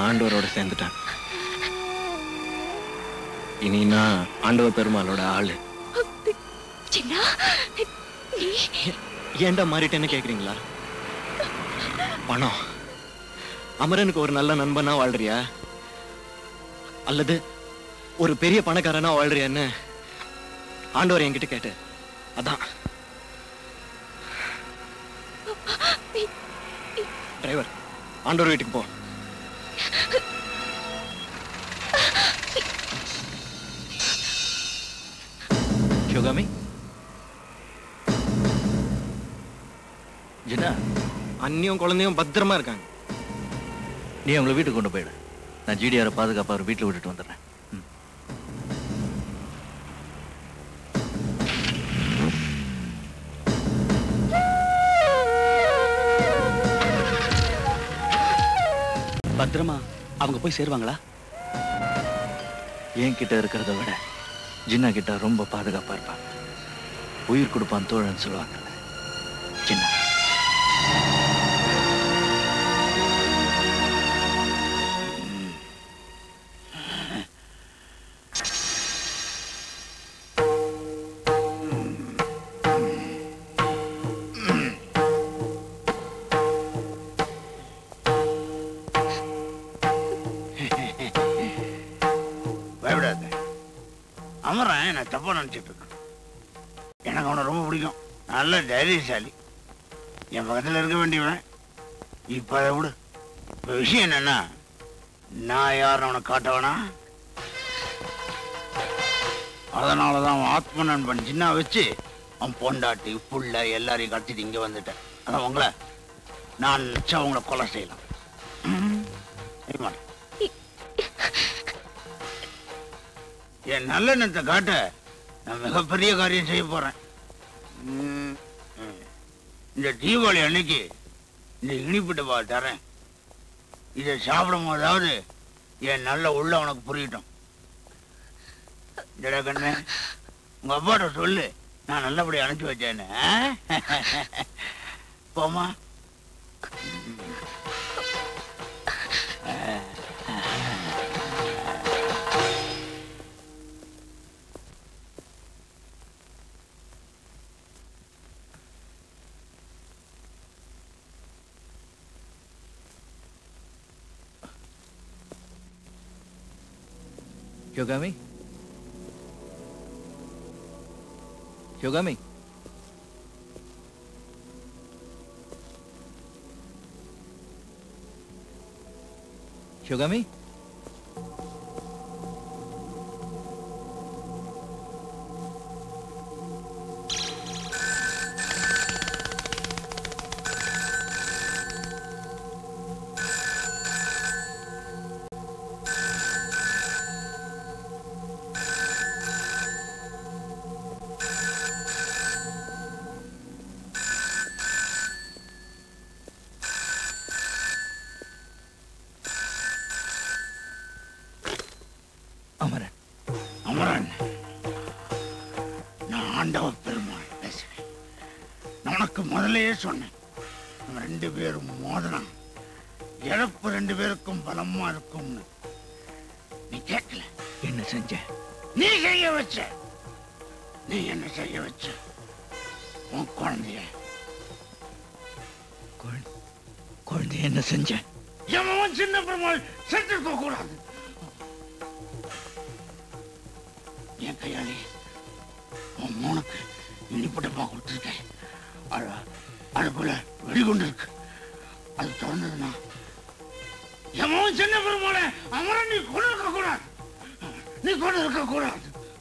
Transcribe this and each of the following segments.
ஆண்டவரோட சேர்ந்துட்டேன் இனி நான் ஆண்டவ பெருமாளோட ஆளு சின்ன நீ ஏன்டா மாறிட்டேன்னு கேக்குறீங்களா பணம் அமரனுக்கு ஒரு நல்ல நண்பனா வாழ்றியா அல்லது ஒரு பெரிய பணக்காரனா வாழ்றியான்னு ஆண்டவர் என்கிட்ட கேட்டு அதான் டிரைவர் ஆண்டவர் வீட்டுக்கு போ சிவகாமி ஜின்னா அண்ணியும் குழந்தையும் பத்திரமா இருக்காங்க நீ அவங்கள வீட்டுக்கு கொண்டு போயிடு நான் ஜிடிஆரை பாதுகாப்பா அவர் வீட்டில் விட்டுட்டு வந்துடுறேன் ம். பத்திரமா அவங்க போய் சேருவாங்களா என் கிட்ட இருக்கிறத விட ஜின்னா கிட்ட ரொம்ப பாதுகாப்பா இருப்பான் உயிர் கொடுப்பான் தோழன்னு சொல்லுவாங்க ஜின்னா பயப்படாத அமரன் நான் தப்பா நினைச்சிட்டு இருக்கேன் எனக்கு அவனை ரொம்ப பிடிக்கும் நல்ல தைரியசாலி என் பக்கத்துல இருக்க வேண்டியவன் இப்ப அதை விடு இப்ப விஷயம் என்னன்னா நான் யாரும் அவனை காட்டவனா அதனாலதான் அவன் ஆத்ம நண்பன் சின்ன வச்சு அவன் பொண்டாட்டி புள்ள எல்லாரையும் கடத்திட்டு இங்க வந்துட்டேன் அதான் உங்களை நான் நினைச்சா உங்களை கொலை செய்யலாம் ம், செய்ய மாட்டேன். என் நல்லெண்ணத்தை காட்ட நான் மிகப்பெரிய காரியம் செய்ய போறேன் ம், ம். இந்த தீபாவளி அன்னைக்கு இந்த இனிப்பிட்ட பால் தரேன் இதை சாப்பிடும் போதாவது என் நல்ல உள்ள உனக்கு புரியட்டும் ஜடா கண்ணு உங்க அப்பாட்ட சொல்லு நான் நல்லபடி அனுப்பிச்சு வச்சேன்னு ஆ? போமா சிவகாமி சிவகாமி சிவகாமி அமரன் அமரன் நான் ஆண்டவ பெருமாள் பேசுறேன் நான் உனக்கு முதல்லயே சொன்னேன் நம்ம ரெண்டு பேரும் மோதனா இழப்பு ரெண்டு பேருக்கும் பலமா இருக்கும்னு நீ கேட்கல என்ன செஞ்ச நீ செய்ய வச்ச நீ என்ன செய்ய வச்ச உன் குழந்தைய குழந்தை குழந்தை என்ன செஞ்ச எவன் சின்ன பெருமாள் செத்துருக்க கூடாது என் கையாளி உன் மோனுக்கு இனிப்பட்டப்பா கொடுத்துருக்கேன் அது அதுக்குள்ள வெடிகுண்டு இருக்கு அது திறந்ததுன்னா எவன் சின்ன பெருமாளை அமரன் நீ கொண்டு இருக்க கூடாது நீ கொண்டு இருக்க கூடாது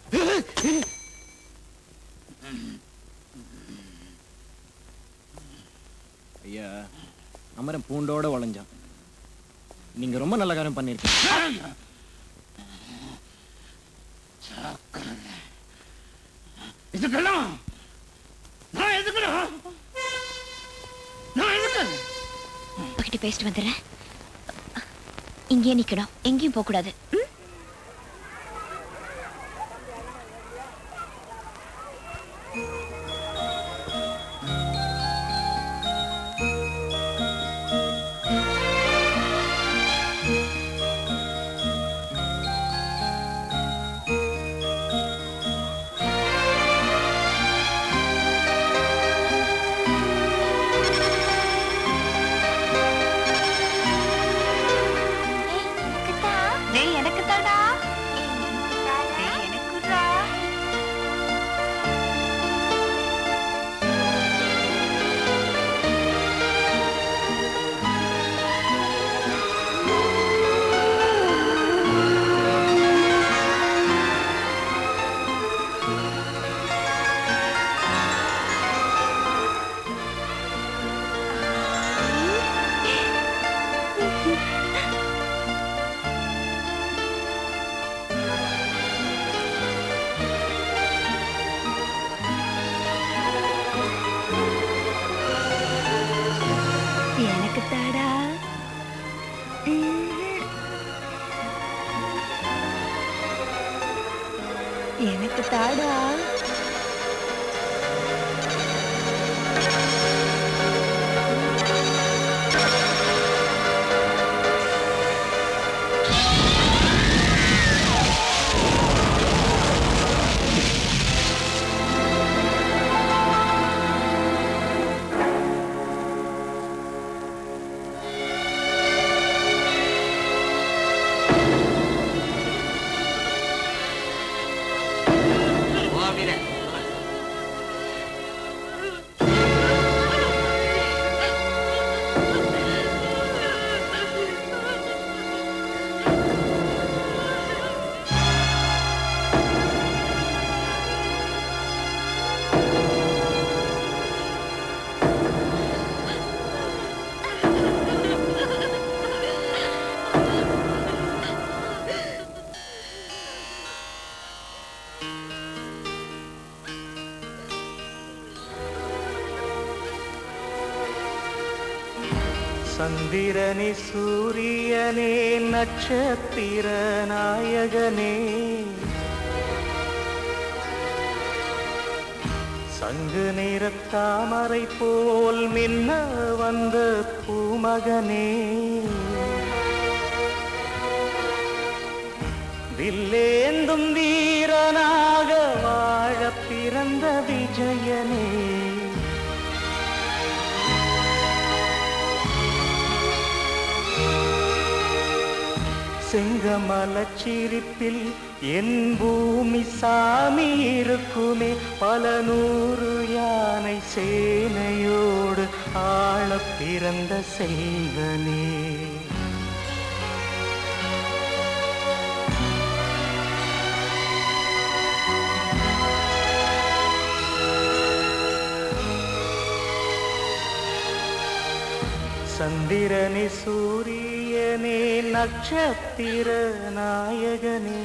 ஐயா அமரன் பூண்டோட உழைஞ்சான் நீங்க ரொம்ப நல்ல காரியம் பண்ணிருக்கீங்க இதுக்கெல்லாம் நான் எதுக்குடா நான் எதுக்கு பக்கிட்டு பேசிட்டு வந்துடுறேன் இங்கேயே நிக்கணும் எங்கேயும் போக கூடாது ம்? எனக்கு தாடா சந்திரனே சூரியனே நட்சத்திர நாயகனே சங்கு நிறத் தாமரை போல் மின்ன வந்த பூமகனே வில்லேந்தும் வீரனாக வாழ பிறந்த விஜயனே செங்கமலச் சிரிப்பில் என் பூமி சாமி இருக்குமே பல நூறு யானை சேனையோடு ஆள பிறந்த செல்வனே சந்திரனே சூரியனே நட்சத்திர நாயகனே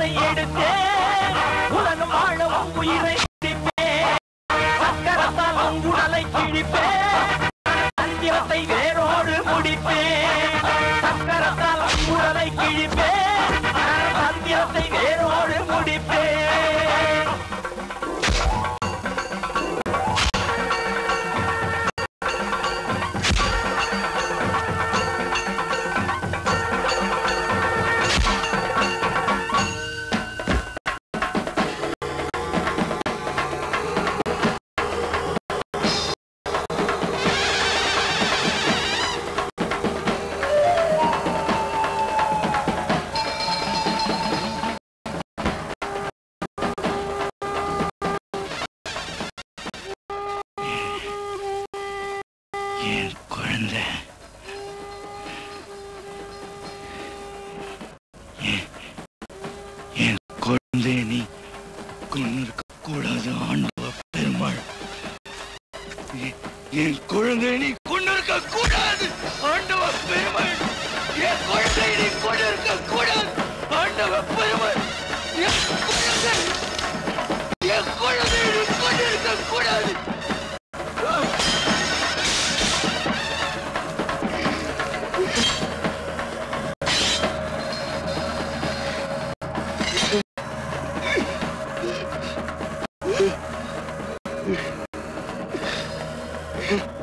பிச்சை எடுத்தேன் உலகம் வாழ உன் உயிரை பிடிப்பேன் சக்கரத்தால் உன் உடலை கிழிப்பேன் தந்திரத்தை வேரோடு முடிப்பேன் சக்கரத்தால் உன் உடலை கிழிப்பேன் தந்திரத்தை வேரோடு முடிப்பேன் என் குழந்தை என்- என் குழந்தைய நீ கொண்டிருக்க கூடாது ஆண்டவ பெருமாள் என்- என் குழந்தைய நீ கொண்டிருக்க கூடாது ஆண்டவ பெருமாள் என் குழந்தைய நீ கொண்டிருக்க கூடாது ஆண்டவ பெருமாள் என் குழந்தை என் குழந்தைய நீ கொண்டிருக்க கூடாது ஆ